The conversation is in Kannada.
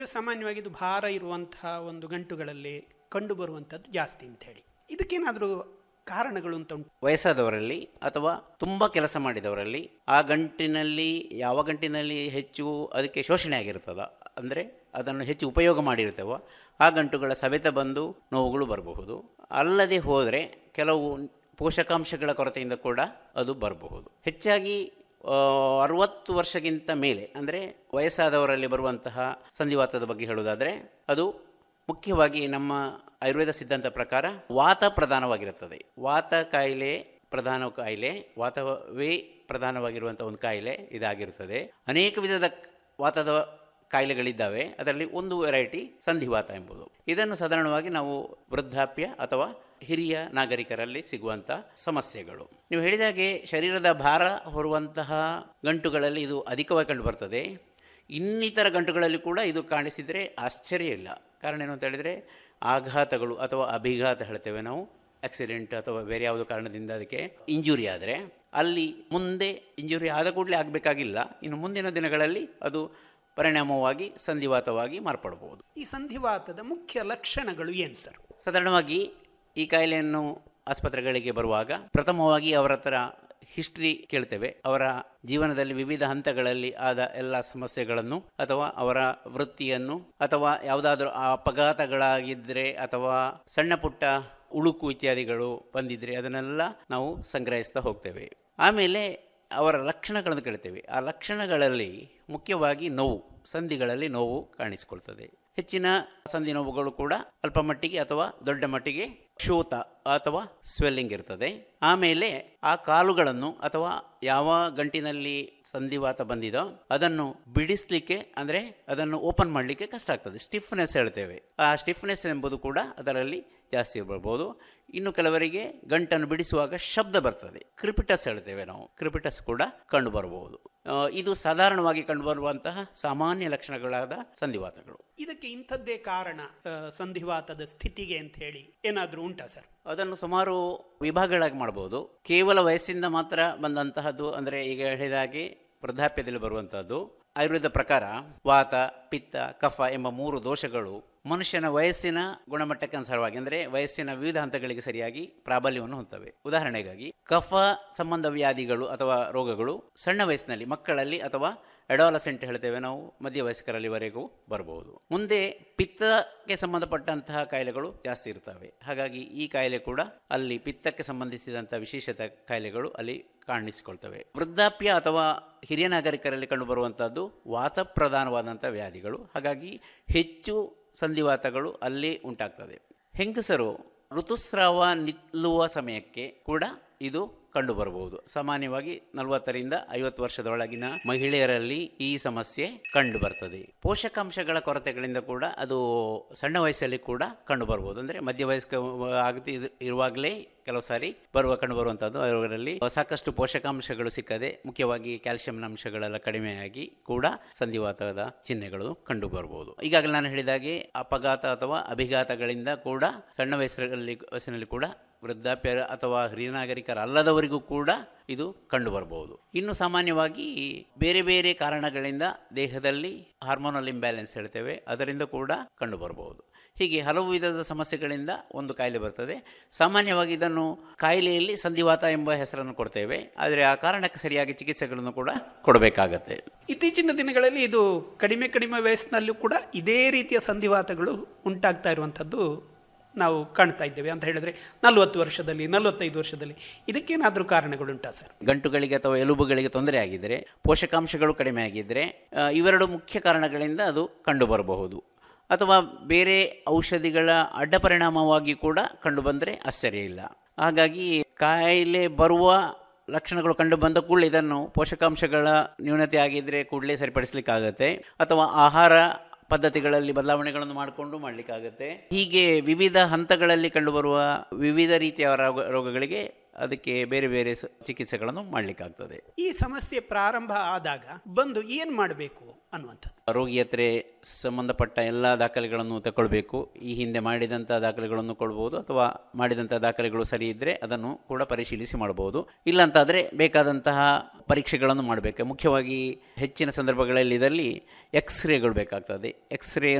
ಸಾಮಾನ್ಯವಾಗಿ ಇದು ಭಾರ ಇರುವಂತಹ ಒಂದು ಗಂಟುಗಳಲ್ಲಿ ಕಂಡು ಬರುವಂಥದ್ದು ಜಾಸ್ತಿ ಅಂತ ಹೇಳಿ ಇದಕ್ಕೇನಾದರೂ ಕಾರಣಗಳು ಅಂತ ಉಂಟು ವಯಸ್ಸಾದವರಲ್ಲಿ ಅಥವಾ ತುಂಬ ಕೆಲಸ ಮಾಡಿದವರಲ್ಲಿ ಆ ಗಂಟಿನಲ್ಲಿ ಯಾವ ಗಂಟಿನಲ್ಲಿ ಹೆಚ್ಚು ಅದಕ್ಕೆ ಶೋಷಣೆ ಆಗಿರ್ತದ ಅಂದರೆ ಅದನ್ನು ಹೆಚ್ಚು ಉಪಯೋಗ ಮಾಡಿರ್ತೇವೋ ಆ ಗಂಟುಗಳ ಸವೆತ ಬಂದು ನೋವುಗಳು ಬರಬಹುದು ಅಲ್ಲದೆ ಹೋದರೆ ಕೆಲವು ಪೋಷಕಾಂಶಗಳ ಕೊರತೆಯಿಂದ ಕೂಡ ಅದು ಬರಬಹುದು ಹೆಚ್ಚಾಗಿ ಆ, ಅರವತ್ತು ವರ್ಷಕ್ಕಿಂತ ಮೇಲೆ ಅಂದರೆ ವಯಸ್ಸಾದವರಲ್ಲಿ ಬರುವಂತಹ ಸಂಧಿವಾತದ ಬಗ್ಗೆ ಹೇಳುವುದಾದರೆ ಅದು ಮುಖ್ಯವಾಗಿ ನಮ್ಮ ಆಯುರ್ವೇದ ಸಿದ್ಧಾಂತ ಪ್ರಕಾರ ವಾತ ಪ್ರಧಾನವಾಗಿರುತ್ತದೆ ವಾತ ಕಾಯಿಲೆ ಪ್ರಧಾನ ಕಾಯಿಲೆ ವಾತವೇ ಪ್ರಧಾನವಾಗಿರುವಂಥ ಒಂದು ಕಾಯಿಲೆ ಇದಾಗಿರುತ್ತದೆ ಅನೇಕ ವಿಧದ ವಾತದ ಕಾಯಿಲೆಗಳಿದ್ದಾವೆ ಅದರಲ್ಲಿ ಒಂದು ವೆರೈಟಿ ಸಂಧಿವಾತ ಎಂಬುದು ಇದನ್ನು ಸಾಧಾರಣವಾಗಿ ನಾವು ವೃದ್ಧಾಪ್ಯ ಅಥವಾ ಹಿರಿಯ ನಾಗರಿಕರಲ್ಲಿ ಸಿಗುವಂಥ ಸಮಸ್ಯೆಗಳು ನೀವು ಹೇಳಿದಾಗೆ ಶರೀರದ ಭಾರ ಹೊರುವಂತಹ ಗಂಟುಗಳಲ್ಲಿ ಇದು ಅಧಿಕವಾಗಿ ಕಂಡುಬರ್ತದೆ ಇನ್ನಿತರ ಗಂಟುಗಳಲ್ಲಿ ಕೂಡ ಇದು ಕಾಣಿಸಿದರೆ ಆಶ್ಚರ್ಯ ಇಲ್ಲ ಕಾರಣ ಏನು ಅಂತ ಹೇಳಿದರೆ ಆಘಾತಗಳು ಅಥವಾ ಅಭಿಘಾತ ಹೇಳ್ತೇವೆ ನಾವು ಆಕ್ಸಿಡೆಂಟ್ ಅಥವಾ ಬೇರೆ ಯಾವುದೋ ಕಾರಣದಿಂದ ಅದಕ್ಕೆ ಇಂಜುರಿ ಆದರೆ ಅಲ್ಲಿ ಮುಂದೆ ಇಂಜುರಿ ಆದ ಕೂಡಲೇ ಆಗಬೇಕಾಗಿಲ್ಲ ಇನ್ನು ಮುಂದಿನ ದಿನಗಳಲ್ಲಿ ಅದು ಪರಿಣಾಮವಾಗಿ ಸಂಧಿವಾತವಾಗಿ ಮಾರ್ಪಡಬಹುದು ಈ ಸಂಧಿವಾತದ ಮುಖ್ಯ ಲಕ್ಷಣಗಳು ಏನು ಸರ್ ಸಾಧಾರಣವಾಗಿ ಈ ಕಾಯಿಲೆಯನ್ನು ಆಸ್ಪತ್ರೆಗಳಿಗೆ ಬರುವಾಗ ಪ್ರಥಮವಾಗಿ ಅವರ ಹತ್ರ ಹಿಸ್ಟ್ರಿ ಕೇಳ್ತೇವೆ ಅವರ ಜೀವನದಲ್ಲಿ ವಿವಿಧ ಹಂತಗಳಲ್ಲಿ ಆದ ಎಲ್ಲ ಸಮಸ್ಯೆಗಳನ್ನು ಅಥವಾ ಅವರ ವೃತ್ತಿಯನ್ನು ಅಥವಾ ಯಾವುದಾದ್ರೂ ಅಪಘಾತಗಳಾಗಿದ್ದರೆ ಅಥವಾ ಸಣ್ಣ ಪುಟ್ಟ ಉಳುಕು ಇತ್ಯಾದಿಗಳು ಬಂದಿದ್ರೆ ಅದನ್ನೆಲ್ಲ ನಾವು ಸಂಗ್ರಹಿಸ್ತಾ ಹೋಗ್ತೇವೆ ಆಮೇಲೆ ಅವರ ಲಕ್ಷಣಗಳನ್ನು ಕೇಳ್ತೇವೆ ಆ ಲಕ್ಷಣಗಳಲ್ಲಿ ಮುಖ್ಯವಾಗಿ ನೋವು ಸಂಧಿಗಳಲ್ಲಿ ನೋವು ಕಾಣಿಸಿಕೊಳ್ತದೆ ಹೆಚ್ಚಿನ ಸಂಧಿ ನೋವುಗಳು ಕೂಡ ಅಲ್ಪ ಮಟ್ಟಿಗೆ ಅಥವಾ ದೊಡ್ಡ ಮಟ್ಟಿಗೆ ಶೋತ ಅಥವಾ ಸ್ವೆಲ್ಲಿಂಗ್ ಇರ್ತದೆ ಆಮೇಲೆ ಆ ಕಾಲುಗಳನ್ನು ಅಥವಾ ಯಾವ ಗಂಟಿನಲ್ಲಿ ಸಂಧಿವಾತ ಬಂದಿದೋ ಅದನ್ನು ಬಿಡಿಸ್ಲಿಕ್ಕೆ ಅಂದರೆ ಅದನ್ನು ಓಪನ್ ಮಾಡಲಿಕ್ಕೆ ಕಷ್ಟ ಆಗ್ತದೆ ಸ್ಟಿಫ್ನೆಸ್ ಹೇಳ್ತೇವೆ ಆ ಸ್ಟಿಫ್ನೆಸ್ ಎಂಬುದು ಕೂಡ ಅದರಲ್ಲಿ ಜಾಸ್ತಿ ಬರ್ಬೋದು ಇನ್ನು ಕೆಲವರಿಗೆ ಗಂಟನ್ನು ಬಿಡಿಸುವಾಗ ಶಬ್ದ ಬರ್ತದೆ ಕ್ರಿಪಿಟಸ್ ಹೇಳ್ತೇವೆ ನಾವು ಕ್ರಿಪಿಟಸ್ ಕೂಡ ಕಂಡು ಬರಬಹುದು ಆ, ಇದು ಸಾಧಾರಣವಾಗಿ ಕಂಡುಬರುವಂತಹ ಸಾಮಾನ್ಯ ಲಕ್ಷಣಗಳಾದ ಸಂಧಿವಾತಗಳು ಇದಕ್ಕೆ ಇಂಥದ್ದೇ ಕಾರಣ ಆ, ಸಂಧಿವಾತದ ಸ್ಥಿತಿಗೆ ಅಂತ ಹೇಳಿ ಏನಾದರೂ ಉಂಟಾ ಸರ್ ಅದನ್ನು ಸುಮಾರು ವಿಭಾಗಗಳಾಗಿ ಮಾಡಬಹುದು ಕೇವಲ ವಯಸ್ಸಿಂದ ಮಾತ್ರ ಬಂದಂತಹದ್ದು ಅಂದರೆ ಈಗ ಹೇಳಿದ ಹಾಗೆ ವೃದ್ಧಾಪ್ಯದಲ್ಲಿ ಬರುವಂತಹದ್ದು ಆಯುರ್ವೇದ ಪ್ರಕಾರ ವಾತ ಪಿತ್ತ ಕಫ ಎಂಬ ಮೂರು ದೋಷಗಳು ಮನುಷ್ಯನ ವಯಸ್ಸಿನ ಗುಣಮಟ್ಟಕ್ಕೆ ಅನುಸಾರವಾಗಿ ಅಂದರೆ ವಯಸ್ಸಿನ ವಿವಿಧ ಹಂತಗಳಿಗೆ ಸರಿಯಾಗಿ ಪ್ರಾಬಲ್ಯವನ್ನು ಹೊಂದುತ್ತವೆ ಉದಾಹರಣೆಗಾಗಿ ಕಫ ಸಂಬಂಧ ವ್ಯಾಧಿಗಳು ಅಥವಾ ರೋಗಗಳು ಸಣ್ಣ ವಯಸ್ಸಿನಲ್ಲಿ ಮಕ್ಕಳಲ್ಲಿ ಅಥವಾ ಎಡಾಲಸೆಂಟ್ ಹೇಳ್ತೇವೆ ನಾವು ಮಧ್ಯವಯಸ್ಕರಲ್ಲಿವರೆಗೂ ಬರಬಹುದು ಮುಂದೆ ಪಿತ್ತಕ್ಕೆ ಸಂಬಂಧಪಟ್ಟಂತಹ ಕಾಯಿಲೆಗಳು ಜಾಸ್ತಿ ಇರ್ತವೆ ಹಾಗಾಗಿ ಈ ಕಾಯಿಲೆ ಕೂಡ ಅಲ್ಲಿ ಪಿತ್ತಕ್ಕೆ ಸಂಬಂಧಿಸಿದಂತಹ ವಿಶೇಷತ ಕಾಯಿಲೆಗಳು ಅಲ್ಲಿ ಕಾಣಿಸಿಕೊಳ್ತವೆ ವೃದ್ಧಾಪ್ಯ ಅಥವಾ ಹಿರಿಯ ನಾಗರಿಕರಲ್ಲಿ ಕಂಡುಬರುವಂತಹದ್ದು ವಾತ ಪ್ರಧಾನವಾದಂಥ ವ್ಯಾಧಿಗಳು ಹಾಗಾಗಿ ಹೆಚ್ಚು ಸಂಧಿವಾತಗಳು ಅಲ್ಲಿ ಉಂಟಾಗ್ತದೆ ಹೆಂಗಸರು ಋತುಸ್ರಾವ ನಿಲ್ಲುವ ಸಮಯಕ್ಕೆ ಕೂಡ ಇದು ಕಂಡುಬರಬಹುದು ಸಾಮಾನ್ಯವಾಗಿ ನಲವತ್ತರಿಂದ ಐವತ್ತು ವರ್ಷದೊಳಗಿನ ಮಹಿಳೆಯರಲ್ಲಿ ಈ ಸಮಸ್ಯೆ ಕಂಡು ಬರ್ತದೆ ಪೋಷಕಾಂಶಗಳ ಕೊರತೆಗಳಿಂದ ಕೂಡ ಅದು ಸಣ್ಣ ವಯಸ್ಸಲ್ಲಿ ಕೂಡ ಕಂಡು ಬರಬಹುದು ಅಂದ್ರೆ ಮಧ್ಯವಯಸ್ಕ ಆಗತಿ ಇರುವಾಗಲೇ ಕೆಲವು ಸಾರಿ ಬರುವ ಕಂಡು ಬರುವಂತಹದ್ದು ಅವರಲ್ಲಿ ಸಾಕಷ್ಟು ಪೋಷಕಾಂಶಗಳು ಸಿಕ್ಕದೆ ಮುಖ್ಯವಾಗಿ ಕ್ಯಾಲ್ಸಿಯಂನ ಅಂಶಗಳೆಲ್ಲ ಕಡಿಮೆಯಾಗಿ ಕೂಡ ಸಂಧಿವಾತದ ಚಿಹ್ನೆಗಳು ಕಂಡು ಬರಬಹುದು ಈಗಾಗಲೇ ನಾನು ಹೇಳಿದಾಗೆ ಅಪಘಾತ ಅಥವಾ ಅಭಿಘಾತಗಳಿಂದ ಕೂಡ ಸಣ್ಣ ವಯಸ್ಸಲ್ಲಿ ವಯಸ್ಸಿನಲ್ಲಿ ಕೂಡ ವೃದ್ಧಾಪ್ಯ ಅಥವಾ ಹಿರಿಯ ನಾಗರಿಕರಲ್ಲದವರಿಗೂ ಕೂಡ ಇದು ಕಂಡು ಬರಬಹುದು ಇನ್ನು ಸಾಮಾನ್ಯವಾಗಿ ಬೇರೆ ಬೇರೆ ಕಾರಣಗಳಿಂದ ದೇಹದಲ್ಲಿ ಹಾರ್ಮೋನಲ್ ಇಂಬ್ಯಾಲೆನ್ಸ್ ಹೇಳ್ತೇವೆ ಅದರಿಂದ ಕೂಡ ಕಂಡು ಬರಬಹುದು ಹೀಗೆ ಹಲವು ವಿಧದ ಸಮಸ್ಯೆಗಳಿಂದ ಒಂದು ಕಾಯಿಲೆ ಬರ್ತದೆ ಸಾಮಾನ್ಯವಾಗಿ ಇದನ್ನು ಕಾಯಿಲೆಯಲ್ಲಿ ಸಂಧಿವಾತ ಎಂಬ ಹೆಸರನ್ನು ಕೊಡ್ತೇವೆ ಆದರೆ ಆ ಕಾರಣಕ್ಕೆ ಸರಿಯಾಗಿ ಚಿಕಿತ್ಸೆಗಳನ್ನು ಕೂಡ ಕೊಡಬೇಕಾಗತ್ತೆ ಇತ್ತೀಚಿನ ದಿನಗಳಲ್ಲಿ ಇದು ಕಡಿಮೆ ಕಡಿಮೆ ವಯಸ್ಸಿನಲ್ಲೂ ಕೂಡ ಇದೇ ರೀತಿಯ ಸಂಧಿವಾತಗಳು ಉಂಟಾಗ್ತಾ ಇರುವಂಥದ್ದು ನಾವು ಕಾಣ್ತಾ ಇದ್ದೇವೆ ಅಂತ ಹೇಳಿದ್ರೆ ನಲವತ್ತು ವರ್ಷದಲ್ಲಿ ನಲವತ್ತೈದು ವರ್ಷದಲ್ಲಿ ಇದಕ್ಕೇನಾದರೂ ಕಾರಣಗಳುಂಟಾ ಸರ್ ಗಂಟುಗಳಿಗೆ ಅಥವಾ ಎಲುಬುಗಳಿಗೆ ತೊಂದರೆ ಆಗಿದ್ದರೆ ಪೋಷಕಾಂಶಗಳು ಕಡಿಮೆ ಆಗಿದ್ದರೆ ಆ, ಇವೆರಡು ಮುಖ್ಯ ಕಾರಣಗಳಿಂದ ಅದು ಕಂಡುಬರಬಹುದು ಅಥವಾ ಬೇರೆ ಔಷಧಿಗಳ ಅಡ್ಡ ಪರಿಣಾಮವಾಗಿ ಕೂಡ ಕಂಡುಬಂದರೆ ಆಶ್ಚರ್ಯ ಇಲ್ಲ ಹಾಗಾಗಿ ಕಾಯಿಲೆ ಬರುವ ಲಕ್ಷಣಗಳು ಕಂಡು ಬಂದ ಕೂಡಲೇ ಇದನ್ನು ಪೋಷಕಾಂಶಗಳ ನ್ಯೂನತೆ ಆಗಿದ್ದರೆ ಕೂಡಲೇ ಸರಿಪಡಿಸಲಿಕ್ಕಾಗತ್ತೆ ಅಥವಾ ಆಹಾರ ಪದ್ಧತಿಗಳಲ್ಲಿ ಬದಲಾವಣೆಗಳನ್ನು ಮಾಡಿಕೊಂಡು ಮಾಡಲಿಕ್ಕಾಗತ್ತೆ ಹೀಗೆ ವಿವಿಧ ಹಂತಗಳಲ್ಲಿ ಕಂಡುಬರುವ ವಿವಿಧ ರೀತಿಯ ರೋಗ ರೋಗಗಳಿಗೆ ಅದಕ್ಕೆ ಬೇರೆ ಬೇರೆ ಸ- ಚಿಕಿತ್ಸೆಗಳನ್ನು ಮಾಡಲಿಕ್ಕಾಗ್ತದೆ ಈ ಸಮಸ್ಯೆ ಪ್ರಾರಂಭ ಆದಾಗ ಬಂದು ಏನು ಮಾಡಬೇಕು ಅನ್ನುವಂಥದ್ದು ರೋಗಿ ಹತ್ರ ಸಂಬಂಧಪಟ್ಟ ಎಲ್ಲ ದಾಖಲೆಗಳನ್ನು ತಗೊಳ್ಬೇಕು ಈ ಹಿಂದೆ ಮಾಡಿದಂಥ ದಾಖಲೆಗಳನ್ನು ಕೊಡ್ಬೋದು ಅಥವಾ ಮಾಡಿದಂಥ ದಾಖಲೆಗಳು ಸರಿ ಇದ್ದರೆ ಅದನ್ನು ಕೂಡ ಪರಿಶೀಲಿಸಿ ಮಾಡಬಹುದು ಇಲ್ಲಂತಾದರೆ ಬೇಕಾದಂತಹ ಪರೀಕ್ಷೆಗಳನ್ನು ಮಾಡಬೇಕು ಮುಖ್ಯವಾಗಿ ಹೆಚ್ಚಿನ ಸಂದರ್ಭಗಳಲ್ಲಿ ಇದರಲ್ಲಿ ಎಕ್ಸ್ರೇಗಳು ಬೇಕಾಗ್ತದೆ ಎಕ್ಸ್ರೇ